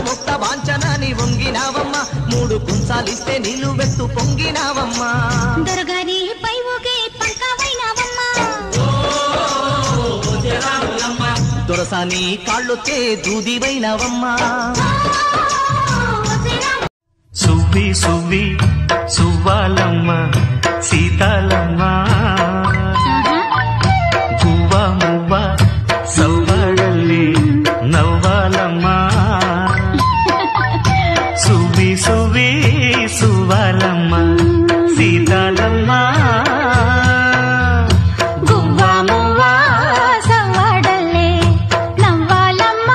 మొక్క వాంచనాని వంగినావమ్మ మూడు కుంచాలిస్తే నిలువెత్తు పొంగినావమ్మా దొరగారి పై ఊగే పంకవైనవమ్మా దొరసాని కాళ్ళొత్తే దూదివైనవమ్మా సువ్వి సువ్వి సువ్వాలమ్మ సీతాలమ్మ గువ్వ మువ్వ సవ్వాడల్లి నవ్వాలమ్మ సువ్వి సువ్వి సువ్వాలమ్మ సీతాలమ్మ గువ్వ మువ్వ సవ్వాడల్లే నవ్వాలమ్మా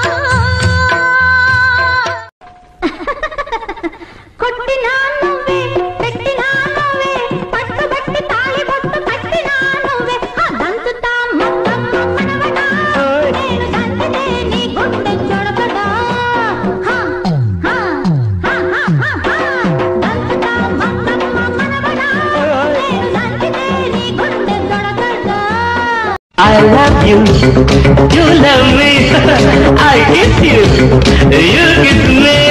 కొట్టినా నువ్వే పెట్టినా నువ్వే పట్టుబట్టి తాళి బొట్టు కట్టినా నువ్వే ఆ దంచుతా మమ్మమ్మ మనవడా నేను దంచితే నీ గుండె చొడకదా హా హా హా హా హా హా దంచుతా మమ్మమ్మ మనవడా నేను దంచితే నీ గుండె చొడకదా I love you, you love me, I kiss you, you kiss me.